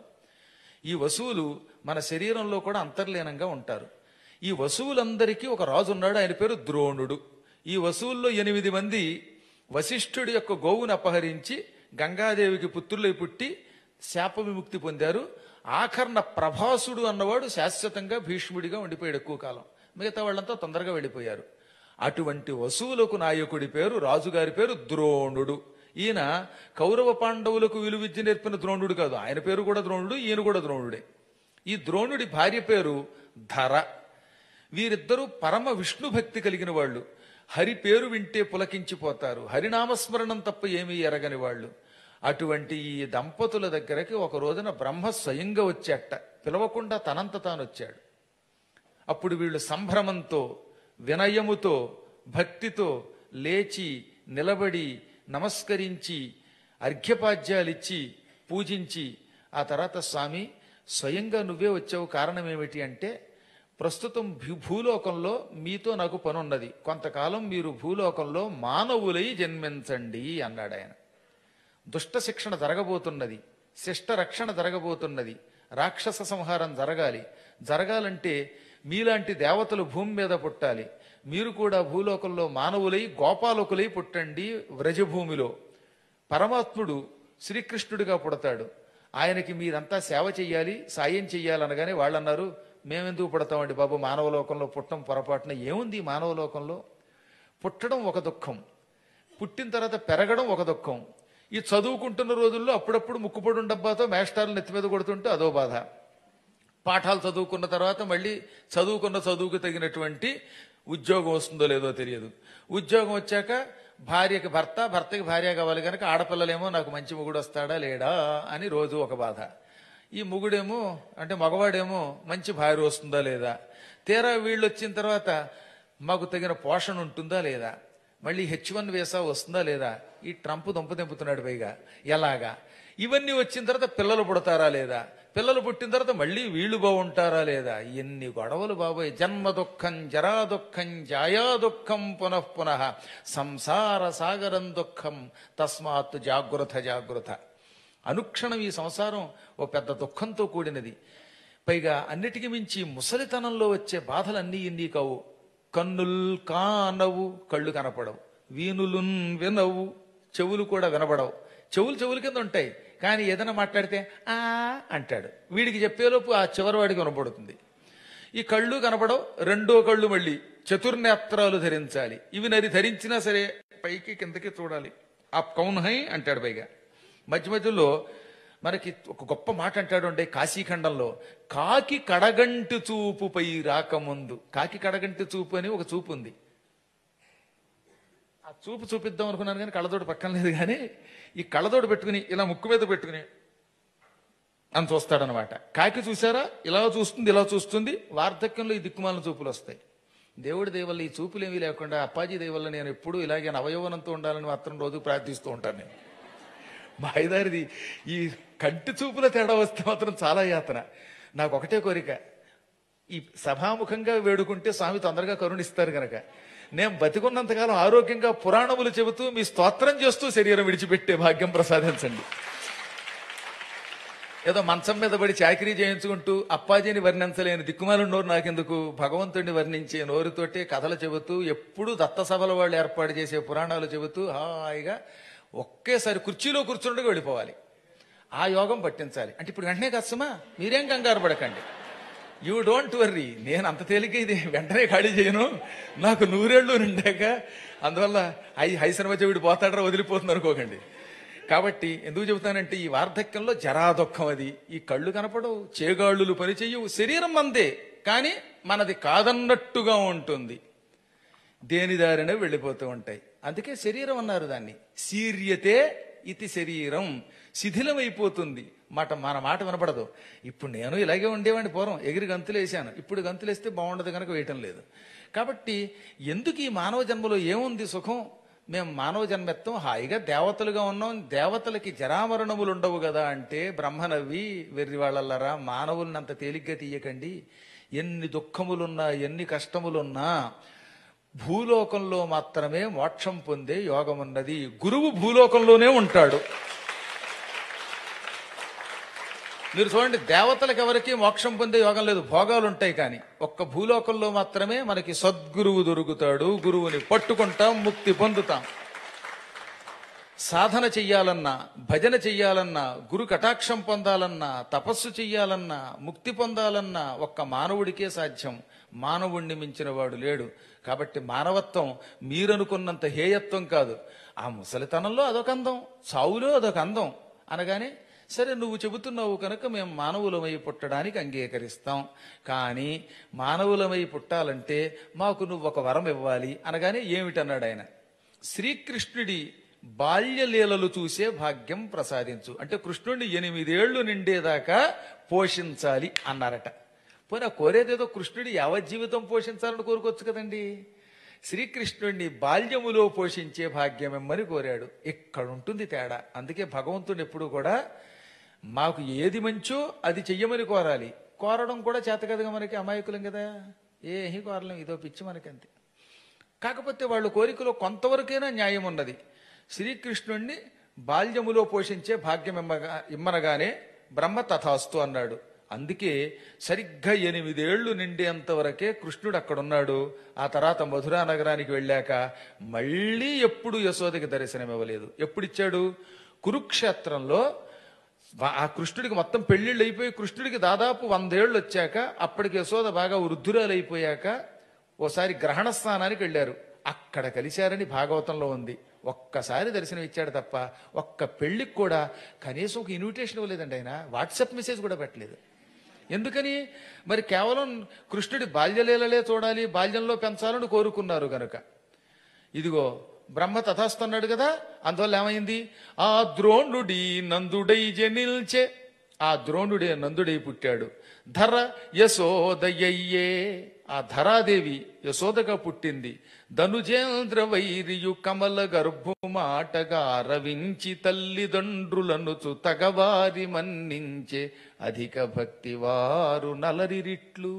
ఈ వసువులు మన శరీరంలో కూడా అంతర్లీనంగా ఉంటారు ఈ వసువులందరికీ ఒక రాజు ఉన్నాడు ఆయన పేరు ద్రోణుడు ఈ వసువుల్లో ఎనిమిది మంది వశిష్ఠుడి యొక్క గోవును అపహరించి గంగాదేవికి పుత్రులై పుట్టి శాప విముక్తి పొందారు ఆఖరణ ప్రభాసుడు అన్నవాడు శాశ్వతంగా భీష్ముడిగా ఉండిపోయాడు ఎక్కువ కాలం మిగతా వాళ్ళంతా తొందరగా వెళ్ళిపోయారు అటువంటి వసువులకు నాయకుడి పేరు రాజుగారి పేరు ద్రోణుడు ఈయన కౌరవ పాండవులకు విలువిద్య నేర్పిన ద్రోణుడు కాదు ఆయన పేరు కూడా ద్రోణుడు ఈయన కూడా ద్రోణుడే ఈ ద్రోణుడి భార్య పేరు ధర వీరిద్దరూ పరమ విష్ణు భక్తి కలిగిన వాళ్ళు హరి పేరు వింటే పులకించిపోతారు హరినామస్మరణం తప్ప ఏమీ ఎరగని వాళ్ళు అటువంటి ఈ దంపతుల దగ్గరకి ఒక రోజున బ్రహ్మ స్వయంగా వచ్చేట పిలవకుండా తనంత తాను వచ్చాడు అప్పుడు వీళ్ళు సంభ్రమంతో వినయముతో భక్తితో లేచి నిలబడి నమస్కరించి అర్ఘ్యపాద్యాలిచ్చి పూజించి ఆ తర్వాత స్వామి స్వయంగా నువ్వే వచ్చావు కారణం ఏమిటి అంటే ప్రస్తుతం భూ- భూలోకంలో మీతో నాకు పనున్నది కొంతకాలం మీరు భూలోకంలో మానవులై జన్మించండి అన్నాడు ఆయన దుష్ట శిక్షణ జరగబోతున్నది శిష్ట రక్షణ జరగబోతున్నది రాక్షస సంహారం జరగాలి జరగాలంటే మీలాంటి దేవతలు భూమి మీద పుట్టాలి మీరు కూడా భూలోకంలో మానవులై గోపాలకులై పుట్టండి వ్రజభూమిలో పరమాత్ముడు శ్రీకృష్ణుడిగా పుడతాడు ఆయనకి మీరంతా సేవ చెయ్యాలి సాయం చెయ్యాలనగానే వాళ్ళు అన్నారు మేమెందుకు పుడతామండి బాబు మానవ లోకంలో పుట్టడం పొరపాటున ఏముంది ఈ మానవ లోకంలో పుట్టడం ఒక దుఃఖం పుట్టిన తర్వాత పెరగడం ఒక దుఃఖం ఈ చదువుకుంటున్న రోజుల్లో అప్పుడప్పుడు ముక్కుపొడి డబ్బాతో మేస్టార్లు నెత్తి మీద కొడుతుంటే అదో బాధ పాఠాలు చదువుకున్న తర్వాత మళ్ళీ చదువుకున్న చదువుకు తగినటువంటి ఉద్యోగం వస్తుందో లేదో తెలియదు ఉద్యోగం వచ్చాక భార్యకి భర్త భర్తకి భార్య కావాలి కనుక ఆడపిల్లలేమో నాకు మంచి మొగుడు వస్తాడా లేడా అని రోజు ఒక బాధ ఈ మొగుడేమో అంటే మగవాడేమో మంచి భార్య వస్తుందా లేదా తీరా వీళ్ళు వచ్చిన తర్వాత మాకు తగిన పోషణ ఉంటుందా లేదా మళ్ళీ హెచ్ వన్ వీసా వస్తుందా లేదా ఈ ట్రంప్ దుంప తెంపుతున్నాడు పైగా ఎలాగా ఇవన్నీ వచ్చిన తర్వాత పిల్లలు పుడతారా లేదా పిల్లలు పుట్టిన తర్వాత మళ్ళీ వీళ్ళు బాగుంటారా లేదా ఎన్ని గొడవలు బాబోయ్ జన్మ దుఃఖం జరా దుఃఖం జాయా దుఃఖం పునః పునః సంసార సాగరం దుఃఖం తస్మాత్ జాగృత జాగృత అనుక్షణం ఈ సంసారం ఓ పెద్ద దుఃఖంతో కూడినది పైగా అన్నిటికీ మించి ముసలితనంలో వచ్చే బాధలన్నీ ఇన్ని కావు కన్నుల్ కానవు కళ్ళు కనపడవు వీనులున్ వినవు చెవులు కూడా వినబడవు చెవులు చెవుల కింద ఉంటాయి కానీ ఏదైనా మాట్లాడితే ఆ అంటాడు వీడికి చెప్పేలోపు ఆ చివరి వాడికి వినపడుతుంది ఈ కళ్ళు కనపడవు రెండో కళ్ళు మళ్ళీ చతుర్నేత్రాలు ధరించాలి ఇవి నరి ధరించినా సరే పైకి కిందకి చూడాలి ఆ కౌన్ హై అంటాడు పైగా మధ్య మధ్యలో మనకి ఒక గొప్ప మాట అంటాడు అంటే కాశీఖండంలో కాకి కడగంటి చూపుపై రాకముందు కాకి కడగంటి చూపు అని ఒక చూపు ఉంది ఆ చూపు చూపిద్దాం అనుకున్నాను కానీ కళ్ళతోటి పక్కన లేదు కానీ ఈ కళ్ళతోటి పెట్టుకుని ఇలా ముక్కు మీద పెట్టుకుని అని చూస్తాడనమాట కాకి చూసారా ఇలా చూస్తుంది ఇలా చూస్తుంది వార్ధక్యంలో ఈ దిక్కుమాలిన చూపులు వస్తాయి దేవుడి దయవల్ల ఈ చూపులు ఏమీ లేకుండా అప్పాజీ దయవల్ల నేను ఎప్పుడూ ఇలాగే నవయవనంతో ఉండాలని మాత్రం రోజు ప్రార్థిస్తూ ఉంటాను నేను మా ఐదారిది ఈ కంటి చూపుల తేడా వస్తే మాత్రం చాలా యాతన నాకు ఒకటే కోరిక ఈ సభాముఖంగా వేడుకుంటే స్వామి తొందరగా కరుణిస్తారు గనక నేను బతికున్నంతకాలం ఆరోగ్యంగా పురాణములు చెబుతూ మీ స్తోత్రం చేస్తూ శరీరం విడిచిపెట్టే భాగ్యం ప్రసాదించండి ఏదో మంచం మీద పడి చాకరీ చేయించుకుంటూ అప్పాజీని వర్ణించలేని దిక్కుమాల నోరు నాకెందుకు భగవంతుడిని వర్ణించే నోరుతోటే కథలు చెబుతూ ఎప్పుడు దత్త సభల వాళ్ళు ఏర్పాటు చేసే పురాణాలు చెబుతూ హాయిగా ఒకేసారి కుర్చీలో కూర్చుండగా వెళ్ళిపోవాలి ఆ యోగం పట్టించాలి అంటే ఇప్పుడు వెంటనే కష్టమా మీరేం కంగారు పడకండి యూ డోంట్ వర్రీ నేను అంత తేలిక ఇది వెంటనే ఖాళీ చేయను నాకు నూరేళ్ళు నిండాక అందువల్ల హై హైసనవ చెవిడి పోతాడరా వదిలిపోతుంది అనుకోకండి కాబట్టి ఎందుకు చెబుతానంటే ఈ వార్ధక్యంలో జరా దుఃఖం అది ఈ కళ్ళు కనపడవు చేగాళ్ళులు పనిచేయవు శరీరం మందే కానీ మనది కాదన్నట్టుగా ఉంటుంది దేని దారినే వెళ్ళిపోతూ ఉంటాయి అందుకే శరీరం అన్నారు దాన్ని శీర్యతే ఇది శరీరం శిథిలమైపోతుంది మాట మన మాట వినపడదు ఇప్పుడు నేను ఇలాగే ఉండేవాడిని పూర్వం ఎగిరి గంతులు వేసాను ఇప్పుడు గంతులు వేస్తే బాగుండదు కనుక వేయటం లేదు కాబట్టి ఎందుకు ఈ మానవ జన్మలో ఏముంది సుఖం మేము మానవ జన్మెత్తం హాయిగా దేవతలుగా ఉన్నాం దేవతలకి జరామరణములు ఉండవు కదా అంటే బ్రహ్మ నవ్వి వెర్రి వాళ్ళల్లరా మానవుల్ని అంత తేలిగ్గా తీయకండి ఎన్ని దుఃఖములున్నా ఎన్ని కష్టములున్నా భూలోకంలో మాత్రమే మోక్షం పొందే యోగం ఉన్నది గురువు భూలోకంలోనే ఉంటాడు మీరు చూడండి దేవతలకు ఎవరికి మోక్షం పొందే యోగం లేదు భోగాలు ఉంటాయి కానీ ఒక్క భూలోకంలో మాత్రమే మనకి సద్గురువు దొరుకుతాడు గురువుని పట్టుకుంటాం ముక్తి పొందుతాం సాధన చెయ్యాలన్నా భజన చెయ్యాలన్నా గురు కటాక్షం పొందాలన్నా తపస్సు చెయ్యాలన్నా ముక్తి పొందాలన్నా ఒక్క మానవుడికే సాధ్యం మానవుణ్ణి మించిన వాడు లేడు కాబట్టి మానవత్వం మీరనుకున్నంత హేయత్వం కాదు ఆ ముసలితనంలో అదొక అందం చావులో అదొక అందం అనగానే సరే నువ్వు చెబుతున్నావు కనుక మేము మానవులమై పుట్టడానికి అంగీకరిస్తాం కానీ మానవులమై పుట్టాలంటే మాకు నువ్వు ఒక వరం ఇవ్వాలి అనగానే ఏమిటన్నాడు ఆయన శ్రీకృష్ణుడి బాల్యలీలలు చూసే భాగ్యం ప్రసాదించు అంటే కృష్ణుడిని ఎనిమిదేళ్లు నిండేదాకా పోషించాలి అన్నారట పోనీ ఆ కోరేదేదో కృష్ణుడి యావజ్జీవితం పోషించాలని కోరుకోవచ్చు కదండి శ్రీకృష్ణుడిని బాల్యములో పోషించే భాగ్యమిమ్మని కోరాడు ఇక్కడ ఉంటుంది తేడా అందుకే భగవంతుడు ఎప్పుడు కూడా మాకు ఏది మంచో అది చెయ్యమని కోరాలి కోరడం కూడా చేత కదగా మనకి అమాయకులం కదా ఏహి కోరలేం ఇదో పిచ్చి మనకంతే కాకపోతే వాళ్ళ కోరికలో కొంతవరకైనా న్యాయం ఉన్నది శ్రీకృష్ణుణ్ణి బాల్యములో పోషించే భాగ్యం ఇమ్మగా ఇమ్మనగానే బ్రహ్మ తథాస్తు అన్నాడు అందుకే సరిగ్గా ఎనిమిదేళ్లు నిండేంత వరకే కృష్ణుడు అక్కడున్నాడు ఆ తర్వాత మధురా నగరానికి వెళ్ళాక మళ్ళీ ఎప్పుడు యశోదకి దర్శనం ఇవ్వలేదు ఎప్పుడిచ్చాడు కురుక్షేత్రంలో వా- ఆ కృష్ణుడికి మొత్తం పెళ్లిళ్ళు అయిపోయి కృష్ణుడికి దాదాపు వందేళ్లు వచ్చాక అప్పటికి యశోద బాగా వృద్ధురాలు అయిపోయాక ఓసారి గ్రహణ స్నానానికి వెళ్ళారు అక్కడ కలిశారని భాగవతంలో ఉంది ఒక్కసారి దర్శనం ఇచ్చాడు తప్ప ఒక్క పెళ్లికి కూడా కనీసం ఒక ఇన్విటేషన్ ఇవ్వలేదండి ఆయన వాట్సాప్ మెసేజ్ కూడా పెట్టలేదు ఎందుకని మరి కేవలం కృష్ణుడి బాల్యలీలలే చూడాలి బాల్యంలో పెంచాలని కోరుకున్నారు గనుక ఇదిగో బ్రహ్మ తథాస్తున్నాడు కదా అందువల్ల ఏమైంది ఆ ద్రోణుడి నందుడై జనిల్చే ఆ ద్రోణుడే నందుడై పుట్టాడు ధర యశోదయ్యే ఆ ధరాదేవి యశోదగా పుట్టింది ధనుజేంద్ర వైరియు కమల గర్భమాటగా రవించి తల్లిదండ్రులనుచు తగవారి మన్నించే అధిక భక్తి వారు నలరిరిట్లు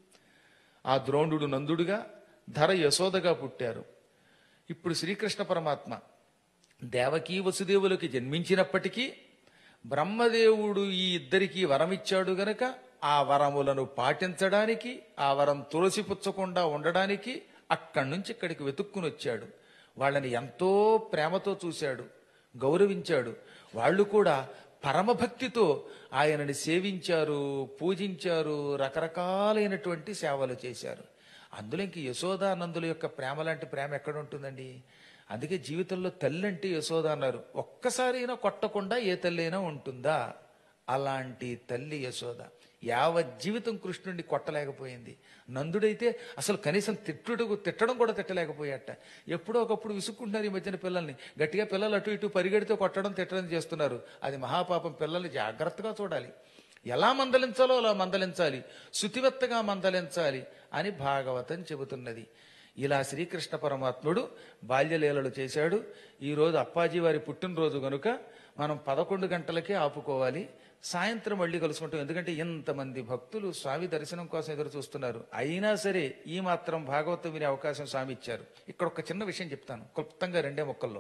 ఆ ద్రోణుడు నందుడుగా ధర యశోదగా పుట్టారు ఇప్పుడు శ్రీకృష్ణ పరమాత్మ దేవకీ వసుదేవులకి జన్మించినప్పటికీ బ్రహ్మదేవుడు ఈ ఇద్దరికీ వరమిచ్చాడు గనక ఆ వరములను పాటించడానికి ఆ వరం తులసిపుచ్చకుండా ఉండడానికి అక్కడి నుంచి ఇక్కడికి వెతుక్కుని వచ్చాడు వాళ్ళని ఎంతో ప్రేమతో చూశాడు గౌరవించాడు వాళ్ళు కూడా పరమభక్తితో ఆయనని సేవించారు పూజించారు రకరకాలైనటువంటి సేవలు చేశారు అందులో ఇంక యశోదానందుల యొక్క ప్రేమ లాంటి ప్రేమ ఎక్కడ ఉంటుందండి అందుకే జీవితంలో తల్లి అంటే యశోద అన్నారు ఒక్కసారైనా కొట్టకుండా ఏ తల్లి అయినా ఉంటుందా అలాంటి తల్లి యశోద యావత్ జీవితం కృష్ణుడిని కొట్టలేకపోయింది నందుడైతే అసలు కనీసం తిట్టుడు తిట్టడం కూడా తిట్టలేకపోయాట ఎప్పుడో ఒకప్పుడు విసుక్కుంటున్నారు ఈ మధ్యన పిల్లల్ని గట్టిగా పిల్లలు అటు ఇటు పరిగెడితే కొట్టడం తిట్టడం చేస్తున్నారు అది మహాపాపం పిల్లల్ని జాగ్రత్తగా చూడాలి ఎలా మందలించాలో అలా మందలించాలి శుతివెత్తగా మందలించాలి అని భాగవతం చెబుతున్నది ఇలా శ్రీకృష్ణ పరమాత్ముడు బాల్యలీలలు చేశాడు ఈరోజు అప్పాజీ వారి పుట్టినరోజు గనుక మనం పదకొండు గంటలకే ఆపుకోవాలి సాయంత్రం మళ్ళీ కలుసుకుంటాం ఎందుకంటే ఇంతమంది భక్తులు స్వామి దర్శనం కోసం ఎదురు చూస్తున్నారు అయినా సరే ఈ మాత్రం భాగవతం వినే అవకాశం స్వామి ఇచ్చారు ఇక్కడ ఒక చిన్న విషయం చెప్తాను క్లుప్తంగా రెండే మొక్కల్లో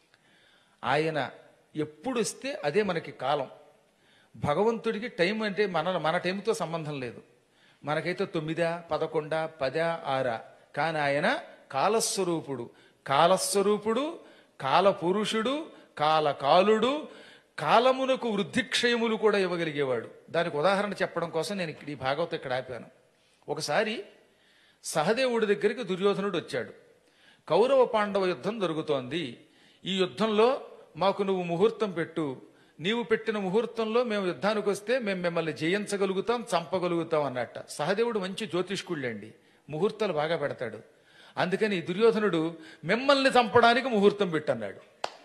ఆయన ఎప్పుడు వస్తే అదే మనకి కాలం భగవంతుడికి టైం అంటే మన మన టైంతో సంబంధం లేదు మనకైతే తొమ్మిదా పదకొండా పదా ఆరా కానీ ఆయన కాలస్వరూపుడు కాలస్వరూపుడు కాలపురుషుడు కాలకాలుడు కాలమునకు వృద్ధిక్షయములు కూడా ఇవ్వగలిగేవాడు దానికి ఉదాహరణ చెప్పడం కోసం నేను ఇక్కడ ఈ భాగవతం ఇక్కడ ఆపాను ఒకసారి సహదేవుడి దగ్గరికి దుర్యోధనుడు వచ్చాడు కౌరవ పాండవ యుద్ధం జరుగుతోంది ఈ యుద్ధంలో మాకు నువ్వు ముహూర్తం పెట్టు నీవు పెట్టిన ముహూర్తంలో మేము యుద్ధానికి వస్తే మేము మిమ్మల్ని జయించగలుగుతాం చంపగలుగుతాం అన్నట్ట సహదేవుడు మంచి జ్యోతిష్కుళ్ళండి ముహూర్తాలు బాగా పెడతాడు అందుకని దుర్యోధనుడు మిమ్మల్ని చంపడానికి ముహూర్తం పెట్టన్నాడు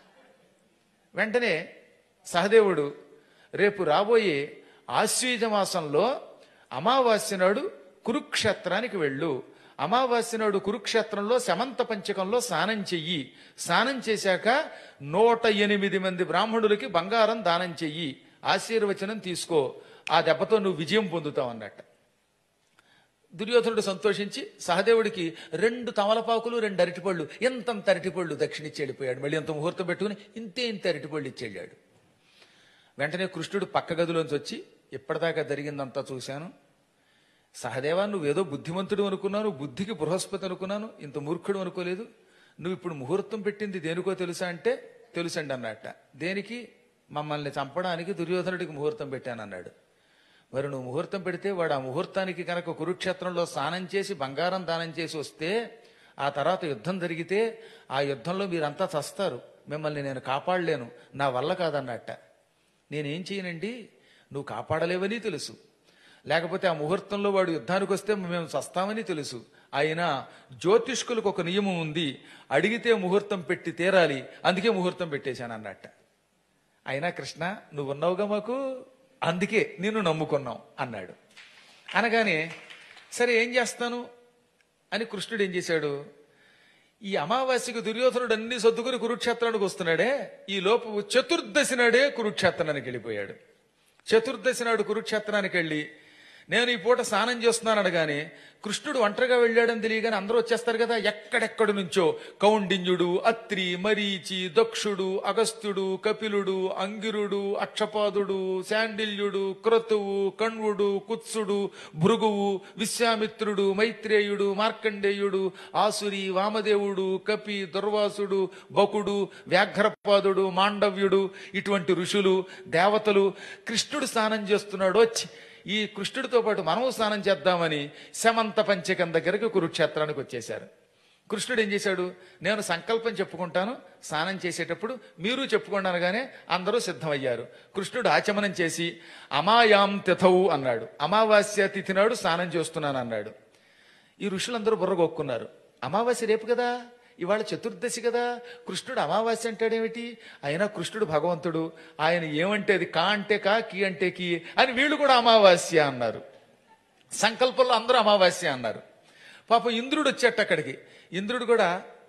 వెంటనే సహదేవుడు రేపు రాబోయే ఆశ్వీజ మాసంలో అమావాస్య నాడు కురుక్షేత్రానికి వెళ్ళు అమావాస్య నాడు కురుక్షేత్రంలో శమంత పంచకంలో స్నానం చెయ్యి స్నానం చేశాక నూట ఎనిమిది మంది బ్రాహ్మణులకి బంగారం దానం చెయ్యి ఆశీర్వచనం తీసుకో ఆ దెబ్బతో నువ్వు విజయం పొందుతావు అన్నట్ట దుర్యోధనుడు సంతోషించి సహదేవుడికి రెండు తమలపాకులు రెండు అరటిపళ్ళు ఎంతంత అరటిపళ్ళు దక్షిణిచ్చి వెళ్ళిపోయాడు మళ్ళీ ఎంత ముహూర్తం పెట్టుకుని ఇంతే ఇంత అరటిపళ్ళు ఇచ్చి వెళ్ళాడు వెంటనే కృష్ణుడు పక్క గదిలోంచి వచ్చి ఇప్పటిదాకా జరిగిందంతా చూశాను సహదేవా నువ్వేదో బుద్ధిమంతుడు అనుకున్నాను బుద్ధికి బృహస్పతి అనుకున్నాను ఇంత మూర్ఖుడు అనుకోలేదు నువ్వు ఇప్పుడు ముహూర్తం పెట్టింది దేనికో తెలుసా అంటే తెలుసండి అన్నట్ట దేనికి మమ్మల్ని చంపడానికి దుర్యోధనుడికి ముహూర్తం పెట్టానన్నాడు మరి నువ్వు ముహూర్తం పెడితే వాడు ఆ ముహూర్తానికి కనుక కురుక్షేత్రంలో స్నానం చేసి బంగారం దానం చేసి వస్తే ఆ తర్వాత యుద్ధం జరిగితే ఆ యుద్ధంలో మీరంతా చస్తారు మిమ్మల్ని నేను కాపాడలేను నా వల్ల కాదన్నట్ట నేనేం చేయనండి నువ్వు కాపాడలేవని తెలుసు లేకపోతే ఆ ముహూర్తంలో వాడు యుద్ధానికి వస్తే మేము చస్తామని తెలుసు అయినా జ్యోతిష్కులకు ఒక నియమం ఉంది అడిగితే ముహూర్తం పెట్టి తీరాలి అందుకే ముహూర్తం పెట్టేశాను అన్నట్ట అయినా కృష్ణ నువ్వు ఉన్నావుగా మాకు అందుకే నిన్ను నమ్ముకున్నాం అన్నాడు అనగానే సరే ఏం చేస్తాను అని కృష్ణుడు ఏం చేశాడు ఈ అమావాస్యకు దుర్యోధనుడు అన్ని సర్దుకుని కురుక్షేత్రానికి వస్తున్నాడే ఈ లోపు చతుర్దశి నాడే కురుక్షేత్రానికి వెళ్ళిపోయాడు చతుర్దశి నాడు కురుక్షేత్రానికి వెళ్ళి నేను ఈ పూట స్నానం చేస్తున్నాను అనగానే కృష్ణుడు ఒంటరిగా వెళ్ళాడని తెలియగానే అందరూ వచ్చేస్తారు కదా ఎక్కడెక్కడి నుంచో కౌండిన్యుడు అత్రి మరీచి దక్షుడు అగస్త్యుడు కపిలుడు అంగిరుడు అక్షపాదుడు శాండిల్యుడు క్రతువు కణ్వుడు కుత్సుడు భృగువు విశ్వామిత్రుడు మైత్రేయుడు మార్కండేయుడు ఆసురి వామదేవుడు కపి దుర్వాసుడు బకుడు వ్యాఘ్రపాదుడు మాండవ్యుడు ఇటువంటి ఋషులు దేవతలు కృష్ణుడు స్నానం చేస్తున్నాడు వచ్చి ఈ కృష్ణుడితో పాటు మనము స్నానం చేద్దామని శమంత పంచకం దగ్గరకు కురుక్షేత్రానికి వచ్చేశారు కృష్ణుడు ఏం చేశాడు నేను సంకల్పం చెప్పుకుంటాను స్నానం చేసేటప్పుడు మీరు చెప్పుకోండి అనగానే అందరూ సిద్ధమయ్యారు కృష్ణుడు ఆచమనం చేసి అమాయాం తిథవు అన్నాడు అమావాస్య తిథి నాడు స్నానం చేస్తున్నాను అన్నాడు ఈ ఋషులందరూ బుర్రగొక్కున్నారు అమావాస్య రేపు కదా ఇవాళ చతుర్దశి కదా కృష్ణుడు అమావాస్య అంటాడేమిటి అయినా కృష్ణుడు భగవంతుడు ఆయన ఏమంటే అది కా అంటే కా కీ అంటే కీ అని వీళ్ళు కూడా అమావాస్య అన్నారు సంకల్పంలో అందరూ అమావాస్య అన్నారు పాపం ఇంద్రుడు వచ్చేట అక్కడికి ఇంద్రుడు కూడా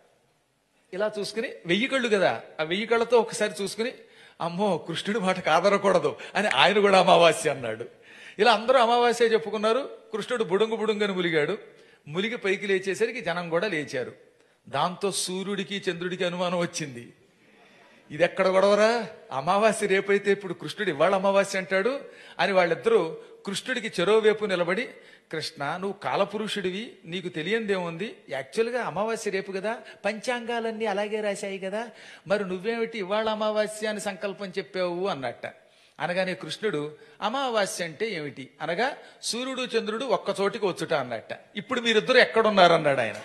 ఇలా చూసుకుని వెయ్యి కళ్ళు కదా ఆ వెయ్యి కళ్ళతో ఒకసారి చూసుకుని అమ్మో కృష్ణుడి మాట కాదరకూడదు అని ఆయన కూడా అమావాస్య అన్నాడు ఇలా అందరూ అమావాస్య చెప్పుకున్నారు కృష్ణుడు బుడుంగు బుడుంగని ములిగాడు ములిగి పైకి లేచేసరికి జనం కూడా లేచారు దాంతో సూర్యుడికి చంద్రుడికి అనుమానం వచ్చింది ఇది ఎక్కడ గొడవరా అమావాస్య రేపైతే ఇప్పుడు కృష్ణుడు ఇవాళ అమావాస్య అంటాడు అని వాళ్ళిద్దరూ కృష్ణుడికి చెరో వైపు నిలబడి కృష్ణ నువ్వు కాలపురుషుడివి నీకు తెలియందేముంది యాక్చువల్గా అమావాస్య రేపు కదా పంచాంగాలన్నీ అలాగే రాశాయి కదా మరి నువ్వేమిటి ఇవాళ అమావాస్య అని సంకల్పం చెప్పావు అన్నట్ట అనగానే కృష్ణుడు అమావాస్య అంటే ఏమిటి అనగా సూర్యుడు చంద్రుడు ఒక్క చోటికి వచ్చుట అన్నట్ట ఇప్పుడు మీరిద్దరు ఎక్కడున్నారన్నాడు ఆయన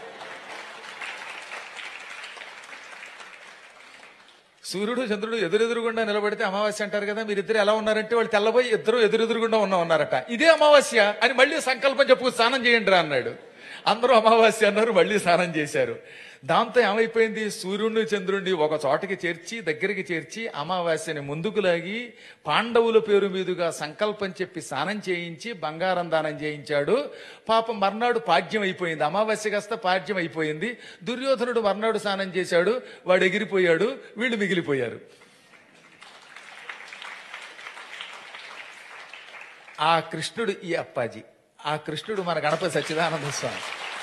సూర్యుడు చంద్రుడు ఎదురెదురుగుండా నిలబడితే అమావాస్య అంటారు కదా మీరిద్దరు ఎలా ఉన్నారంటే వాళ్ళు తెల్లబోయి ఇద్దరు ఎదురెదురుగుండా ఉన్నాం అన్నారట ఇదే అమావాస్య అని మళ్ళీ సంకల్పం చెప్పుకు స్నానం చేయండి రా అన్నాడు అందరూ అమావాస్య అన్నారు మళ్ళీ స్నానం చేశారు దాంతో ఏమైపోయింది సూర్యుడిని చంద్రుడిని ఒక చోటకి చేర్చి దగ్గరికి చేర్చి అమావాస్యని ముందుకు లాగి పాండవుల పేరు మీదుగా సంకల్పం చెప్పి స్నానం చేయించి బంగారం దానం చేయించాడు పాపం మర్నాడు పాడ్యం అయిపోయింది అమావాస్య కాస్త పాడ్యం అయిపోయింది దుర్యోధనుడు మర్నాడు స్నానం చేశాడు వాడు ఎగిరిపోయాడు వీళ్ళు మిగిలిపోయారు ఆ కృష్ణుడు ఈ అప్పాజీ ఆ కృష్ణుడు మన గణపతి సచ్చిదానంద స్వామి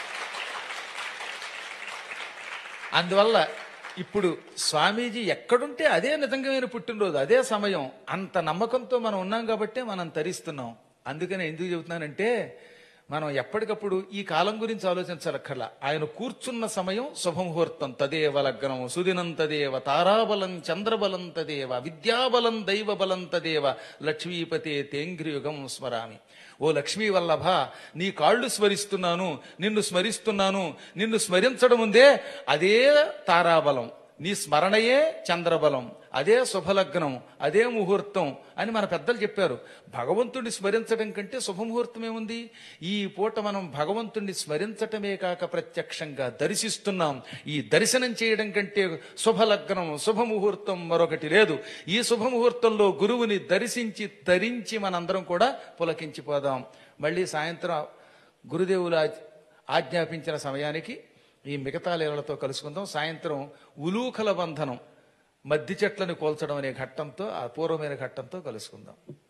అందువల్ల ఇప్పుడు స్వామీజీ ఎక్కడుంటే అదే నిజంగామైన పుట్టినరోజు అదే సమయం అంత నమ్మకంతో మనం ఉన్నాం కాబట్టే మనం తరిస్తున్నాం అందుకనే ఎందుకు చెబుతున్నానంటే మనం ఎప్పటికప్పుడు ఈ కాలం గురించి ఆలోచించలక్కర్లా ఆయన కూర్చున్న సమయం శుభముహూర్తం తదేవ లగ్నం సుదినం తదేవ తారాబలం చంద్రబలం తదేవ విద్యాబలం దైవబలం తదేవ లక్ష్మీపతే తేంగ్రియుగం స్మరామి ఓ లక్ష్మీ వల్లభ నీ కాళ్ళు స్మరిస్తున్నాను నిన్ను స్మరిస్తున్నాను నిన్ను స్మరించడం ఉందే అదే తారాబలం నీ స్మరణయే చంద్రబలం అదే శుభలగ్నం అదే ముహూర్తం అని మన పెద్దలు చెప్పారు భగవంతుణ్ణి స్మరించడం కంటే శుభముహూర్తం ఏముంది ఈ పూట మనం భగవంతుణ్ణి స్మరించటమే కాక ప్రత్యక్షంగా దర్శిస్తున్నాం ఈ దర్శనం చేయడం కంటే శుభలగ్నం శుభముహూర్తం మరొకటి లేదు ఈ శుభముహూర్తంలో గురువుని దర్శించి తరించి మనందరం కూడా పులకించిపోదాం మళ్ళీ సాయంత్రం గురుదేవుల ఆజ్ఞాపించిన సమయానికి ఈ మిగతా లీలలతో కలుసుకుందాం సాయంత్రం ఉలూకల బంధనం మద్ది చెట్లను కోల్చడం అనే ఘట్టంతో అపూర్వమైన ఘట్టంతో కలుసుకుందాం